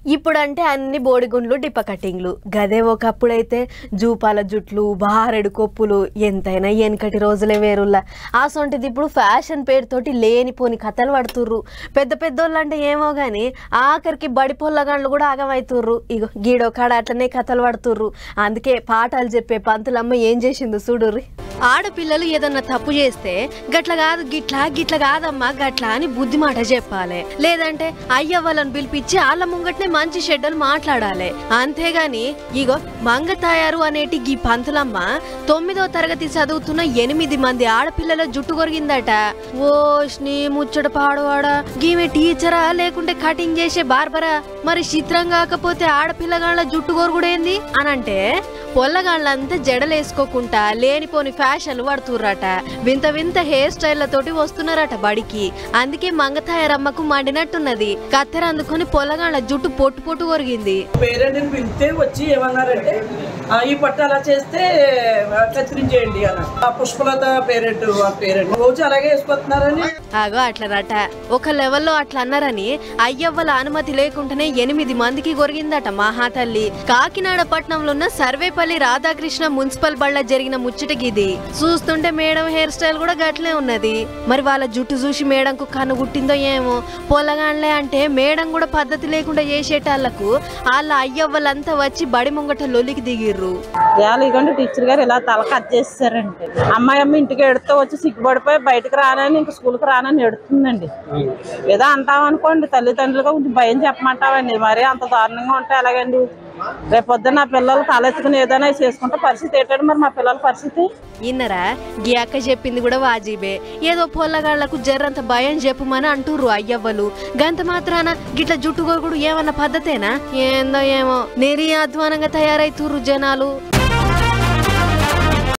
ఇప్పుడంటే అన్ని బోడిగుండ్లు డిప్ప కటింగ్లు గదే ఒకప్పుడైతే జూపాల జుట్లు బారెడు కొప్పులు ఎంతైనా వెనకటి రోజులే వేరుల్లా ఆ సొంటిది ఇప్పుడు ఫ్యాషన్ పేరుతోటి లేనిపోని కథలు పడుతుర్రు పెద్ద పెద్దోళ్ళు అంటే ఏమో గాని ఆఖరికి బడి పొల్లగాళ్ళు కూడా ఆగమవుతుర్రు ఇగో గీడో కాడ అట్లనే కథలు పడుతుర్రు అందుకే పాఠాలు చెప్పే పంతులమ్మ ఏం చేసిందో చూడుర్రి ఆడపిల్లలు ఏదన్నా తప్పు చేస్తే గట్ల కాదు గిట్ల గిట్ల కాదమ్మా గట్ల అని బుద్ధి మాట చెప్పాలి లేదంటే అయ్య వాళ్ళని పిలిపించి వాళ్ళ ముంగట్నే మంచి షెడ్డలు మాట్లాడాలి అంతేగాని ఇగో మంగ తయారు అనేటి గీ పంతులమ్మ తొమ్మిదో తరగతి చదువుతున్న ఎనిమిది మంది ఆడపిల్లల జుట్టు కొరిగిందట ఓ నీ ముచ్చట పాడవాడా గీమె టీచరా లేకుంటే కటింగ్ చేసే బార్బరా మరి చిత్రం కాకపోతే ఆడపిల్లగాళ్ళ జుట్టు కొరుగుడేంది అనంటే పొల్లగాళ్ళంతా జడలేసుకోకుండా లేనిపోని ఫ్యాషన్లు పడుతుర్రట వింత వింత హెయిర్ స్టైళ్లతోటి వస్తున్నారట బడికి అందుకే మంగతాయరమ్మకు మండినట్టున్నది కత్తెర అందుకొని పొల్లగాళ్ళ జుట్టు పొట్టు పొట్టు కొరిగింది పేరెంట్ని పిలిస్తే వచ్చి ఏమన్నారంటే "ఆ, ఈ పట్టు అలా చేస్తే ఆ, కత్తిరించేయండి అన్న ఆ పుష్పలత పేరెంట్ ఆ పేరెంట్ రోజు అలాగే వేసుకొస్తున్నారని ఆగో అట్లనట ఒక లెవెల్లో అట్లా అన్నారని అయ్యవ్వల అనుమతి లేకుండానే ఎనిమిది మందికి కొరిగిందట మహాతల్లి కాకినాడ పట్నంలో ఉన్న సర్వేపల్లి రాధాకృష్ణ మున్సిపల్ బళ్ళ జరిగిన ముచ్చటగిది చూస్తుంటే మేడం హెయిర్ స్టైల్ కూడా గట్లే ఉన్నది మరి వాళ్ళ జుట్టు చూసి మేడంకు కన్ను గుట్టిందో ఏమో పొలగాన్లే అంటే మేడం కూడా పద్ధతి లేకుండా చేసేటాళ్లకు వాళ్ళ అయ్యవ్వలంతా వచ్చి బడి ముంగట లొల్లికి దిగిర్రు ఇవాళ ఇగోండి టీచర్ గారు ఇలా తల కట్ చేస్తారంటే అమ్మాయి అమ్మ ఇంటికి ఎడుతూ వచ్చి సిగ్గుపడిపోయి బయటకు రానని ఇంక స్కూల్కి రానని ఎడుతుందండి ఏదో అంటాం అనుకోండి తల్లిదండ్రులుగా కొంచెం భయం చెప్పమంటామండి మరి అంత దారుణంగా ఉంటే ఎలాగండి రేపొద్దున నా పిల్లలు తలెత్తుకుని ఏదైనా చేసుకుంటే పరిస్థితి ఏంటండి మరి మా పిల్లల పరిస్థితి ఇన్నరా గీ అక్క చెప్పింది కూడా వాజీబే ఏదో పొల్లగాళ్లకు జర్రంత భయం చెప్పుమని అంటుర్రు అయ్యవ్వలు గంత మాత్రాన గిట్ల జుట్టు కొరుకుడు ఏమన్నా పద్ధతేనా ఏందో ఏమో నెరి అధ్వానంగా తయారైతుర్రు జనాలు